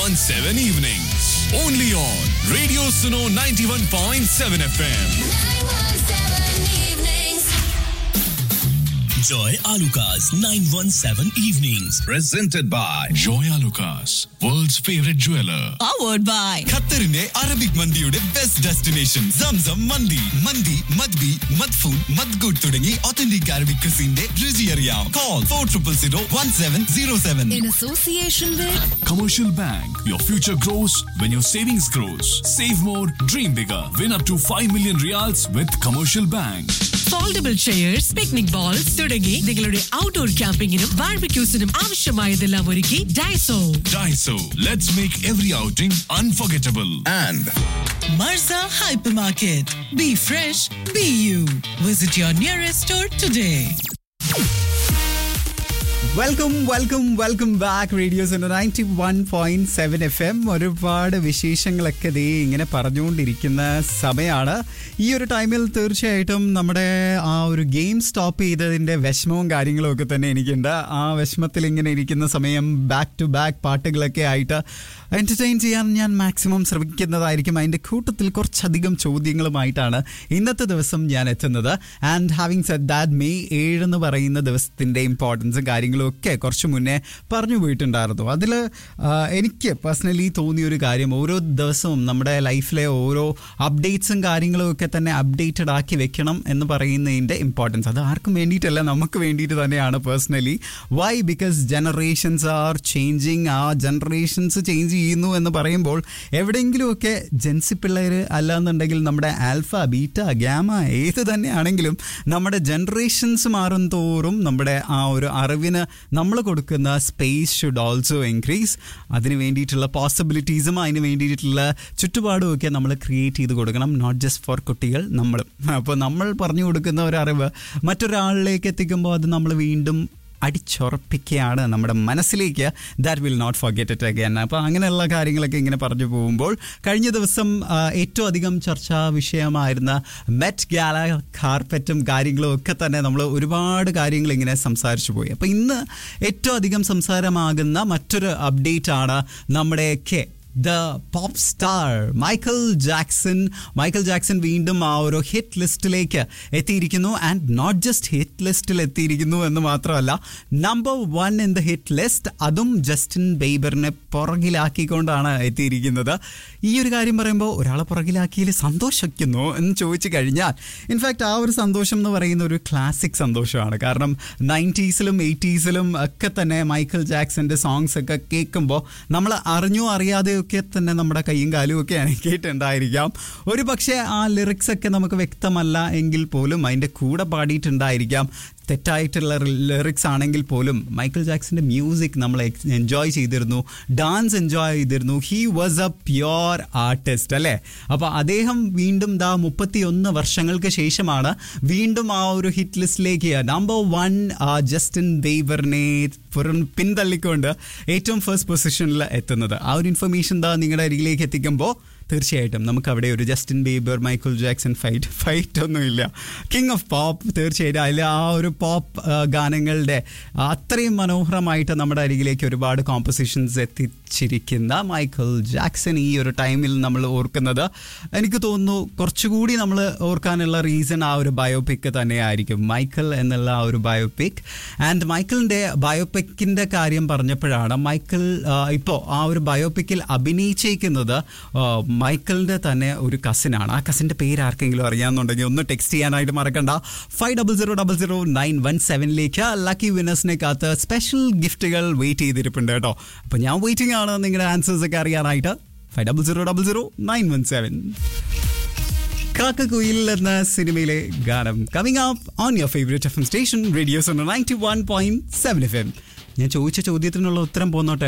917 evenings. Only on Radio Suno 91.7 FM. Joy Alukas 917 Evenings. Presented by Joya Lucas, world's favorite jeweler. powered by ഖത്തറിന്റെ Arabic മന്തിയുടെ best destination Zamzam മന്തി മന്തി മദ്ബി മദ്ഫൂൻ മദ്ഗുഡ് തുടങ്ങി ഒത്തന്റിക് അറബിക് ക്രിസിന്റെ രുചി അറിയാം call four triple zero one seven zero seven in association with Commercial Bank. Your future grows when your savings grows. Save more, dream bigger. Win up to 5 million reals with Commercial Bank. Foldable chairs picnic bowls തുടങ്ങി നിങ്ങളുടെ outdoor ക്യാമ്പിങ്ങിനും ബാർബിക്യൂസിനും ആവശ്യമായതെല്ലാം ഒരുക്കി Daiso Daiso. Let's make every outing unforgettable. And Marza hypermarket be fresh be you visit your nearest store today welcome welcome welcome back radios ninety one point seven F M ഒരുപാട് വിശേഷങ്ങളൊക്കെ ദേ ഇങ്ങനെ പറഞ്ഞുകൊണ്ടിരിക്കുന്ന സമയമാണ് ഈ ഒരു ടൈമിൽ തീർച്ചയായിട്ടും നമ്മുടെ ആ ഒരു ഗെയിം സ്റ്റോപ്പ് ചെയ്തതിൻ്റെ വിഷമവും കാര്യങ്ങളും ഒക്കെ തന്നെ എനിക്കുണ്ട് ആ വിഷമത്തിൽ ഇങ്ങനെ ഇരിക്കുന്ന സമയം ബാക്ക് ടു ബാക്ക് പാട്ടുകളൊക്കെ ആയിട്ട് എൻ്റർടൈൻ ചെയ്യാൻ ഞാൻ മാക്സിമം ശ്രമിക്കുന്നതായിരിക്കും അതിൻ്റെ കൂട്ടത്തിൽ കുറച്ചധികം ചോദ്യങ്ങളുമായിട്ടാണ് ഇന്നത്തെ ദിവസം ഞാൻ എത്തുന്നത് and having said that May ഏഴ് എന്ന് പറയുന്ന ദിവസത്തിൻ്റെ ഇമ്പോർട്ടൻസും കാര്യങ്ങളും ഒക്കെ കുറച്ച് മുന്നേ പറഞ്ഞു പോയിട്ടുണ്ടായിരുന്നു അതിൽ എനിക്ക് പേഴ്സണലി തോന്നിയ ഒരു കാര്യം ഓരോ ദിവസവും നമ്മുടെ ലൈഫിലെ ഓരോ അപ്ഡേറ്റ്സും കാര്യങ്ങളും ഒക്കെ തന്നെ അപ്ഡേറ്റഡ് ആക്കി വെക്കണം എന്ന് പറയുന്നതിൻ്റെ ഇമ്പോർട്ടൻസ് അത് ആർക്കും വേണ്ടിയിട്ടല്ല നമുക്ക് വേണ്ടിയിട്ട് തന്നെയാണ് personally why because generations are changing ആ ജനറേഷൻസ് ചേഞ്ച് ചെയ്യുന്നു എന്ന് പറയുമ്പോൾ എവിടെയെങ്കിലുമൊക്കെ ജെൻസി പിള്ളേർ അല്ലാന്നുണ്ടെങ്കിൽ നമ്മുടെ ആൽഫ ബീറ്റ ഗ്യാമ ഏത് തന്നെയാണെങ്കിലും നമ്മുടെ ജനറേഷൻസ് മാറും തോറും നമ്മുടെ ആ ഒരു അറിവിന് നമ്മൾ കൊടുക്കുന്ന സ്പേസ് ഷുഡ് ഓൾസോ ഇൻക്രീസ് അതിന് വേണ്ടിയിട്ടുള്ള പോസിബിലിറ്റീസും അതിന് വേണ്ടിയിട്ടുള്ള ചുറ്റുപാടും ഒക്കെ നമ്മൾ ക്രിയേറ്റ് ചെയ്ത് കൊടുക്കണം നോട്ട് ജസ്റ്റ് ഫോർ കുട്ടികൾ നമ്മളും അപ്പോൾ നമ്മൾ പറഞ്ഞു കൊടുക്കുന്ന ഒരു അറിവ് മറ്റൊരാളിലേക്ക് എത്തിക്കുമ്പോൾ അത് നമ്മൾ വീണ്ടും അടിച്ചുറപ്പിക്കുകയാണ് നമ്മുടെ മനസ്സിലേക്ക് that will not forget it again അപ്പോൾ അങ്ങനെയുള്ള കാര്യങ്ങളൊക്കെ ഇങ്ങനെ പറഞ്ഞു പോകുമ്പോൾ കഴിഞ്ഞ ദിവസം ആ, ഏറ്റവും അധികം ചർച്ചാ വിഷയമായിരുന്ന മെറ്റ് ഗാല കാർപ്പറ്റും കാര്യങ്ങളും ഒക്കെ തന്നെ നമ്മൾ ഒരുപാട് കാര്യങ്ങൾ ഇങ്ങനെ സംസാരിച്ചു പോയി അപ്പോൾ ഇന്ന് ഏറ്റവും അധികം സംസാരമാകുന്ന മറ്റൊരു അപ്ഡേറ്റ് ആണ് നമ്മുടെയൊക്കെ the pop star Michael Jackson Michael Jackson വീണ്ടും ആ ഒരു ഹിറ്റ് ലിസ്റ്റിലേക്ക് എത്തിയിരിക്കുന്നു ആൻഡ് നോട്ട് ജസ്റ്റ് ഹിറ്റ് ലിസ്റ്റിൽ എത്തിയിരിക്കുന്നു എന്ന് മാത്രമല്ല number one in the hit list അതും ജസ്റ്റിൻ ബേബറിനെ പുറകിലാക്കിക്കൊണ്ടാണ് എത്തിയിരിക്കുന്നത് ഈ ഒരു കാര്യം പറയുമ്പോൾ ഒരാളെ പുറകിലാക്കിയതിൽ സന്തോഷിക്കുന്നു എന്ന് ചോദിച്ചു കഴിഞ്ഞാൽ ഇൻഫാക്റ്റ് ആ ഒരു സന്തോഷം എന്ന് പറയുന്ന ഒരു ക്ലാസിക് സന്തോഷമാണ് കാരണം നയൻറ്റീസിലും എയ്റ്റീസിലും ഒക്കെ തന്നെ മൈക്കൽ ജാക്സന്റെ സോങ്സ് ഒക്കെ കേൾക്കുമ്പോൾ നമ്മൾ അറിഞ്ഞോ അറിയാതെയോ ഒക്കെ തന്നെ നമ്മുടെ കൈയും കാലും ഒക്കെ അനക്കിയിട്ടുണ്ടായിരിക്കാം ഒരു പക്ഷേ ആ ലിറിക്സ് ഒക്കെ നമുക്ക് വ്യക്തമല്ല എങ്കിൽ പോലും അതിൻ്റെ കൂടെ പാടിയിട്ടുണ്ടായിരിക്കാം തെറ്റായിട്ടുള്ള ലിറിക്സ് ആണെങ്കിൽ പോലും മൈക്കിൾ ജാക്സന്റെ മ്യൂസിക് നമ്മൾ എൻജോയ് ചെയ്തിരുന്നു ഡാൻസ് എൻജോയ് ചെയ്തിരുന്നു he was a pure artist അല്ലേ അപ്പോൾ അദ്ദേഹം വീണ്ടും ദാ മുപ്പത്തി ഒന്ന് വർഷങ്ങൾക്ക് ശേഷമാണ് വീണ്ടും ആ ഒരു ഹിറ്റ് ലിസ്റ്റിലേക്ക് നമ്പർ വൺ ജസ്റ്റിൻ ബേബറിനെ പുറം പിന്തള്ളിക്കൊണ്ട് ഏറ്റവും ഫസ്റ്റ് പൊസിഷനിൽ എത്തുന്നത് ആ ഒരു ഇൻഫർമേഷൻ ദാ നിങ്ങളുടെ അരികിലേക്ക് എത്തിക്കുമ്പോൾ തീർച്ചയായിട്ടും നമുക്ക് അവിടെ ഒരു Justin Bieber Michael Jackson fight fight ഒന്നുമില്ല കിങ് ഓഫ് പോപ്പ് തീർച്ചയായിട്ടും അതിൽ ആ ഒരു പോപ്പ് ഗാനങ്ങളുടെ അത്രയും മനോഹരമായിട്ട് നമ്മുടെ അരികിലേക്ക് ഒരുപാട് കോമ്പസിഷൻസ് എത്തിച്ചിരിക്കുന്ന മൈക്കിൾ ജാക്സൺ ഈ ഒരു ടൈമിൽ നമ്മൾ ഓർക്കുന്നത് എനിക്ക് തോന്നുന്നു കുറച്ചുകൂടി നമ്മൾ ഓർക്കാനുള്ള റീസൺ ആ ഒരു ബയോപിക് തന്നെയായിരിക്കും മൈക്കിൾ എന്നുള്ള ആ ഒരു ബയോപിക് ആൻഡ് മൈക്കിളിൻ്റെ ബയോപിക്കിൻ്റെ കാര്യം പറഞ്ഞപ്പോഴാണ് മൈക്കിൾ ഇപ്പോൾ ആ ഒരു ബയോപിക്കിൽ അഭിനയിച്ചേക്കുന്നത് ആ, മൈക്കിളിൻ്റെ തന്നെ ഒരു കസിനാണ് ആ കസിൻ്റെ പേര് ആർക്കെങ്കിലും അറിയാമെന്നുണ്ടെങ്കിൽ ഒന്ന് ടെക്സ്റ്റ് ചെയ്യാനായിട്ട് മറക്കണ്ട five double zero double zero nine one സെവനിലേക്ക് ലക്കി വിന്നേഴ്സിനെ കാത്ത് സ്പെഷ്യൽ ഗിഫ്റ്റുകൾ വെയിറ്റ് ചെയ്തിരിപ്പുണ്ട് കേട്ടോ അപ്പോൾ ഞാൻ വെയിറ്റിംഗ് ആണ് നിങ്ങളുടെ ആൻസേഴ്സ് ഒക്കെ അറിയാനായിട്ട് five double zero double zero nine one seven കാക്കക്കുയിൽ എന്ന സിനിമയിലെ ഗാനം coming up on your favourite F M station radios ninety one point seven F M ഞാൻ ചോദിച്ച ചോദ്യത്തിനുള്ള ഉത്തരം പോന്നോട്ടെ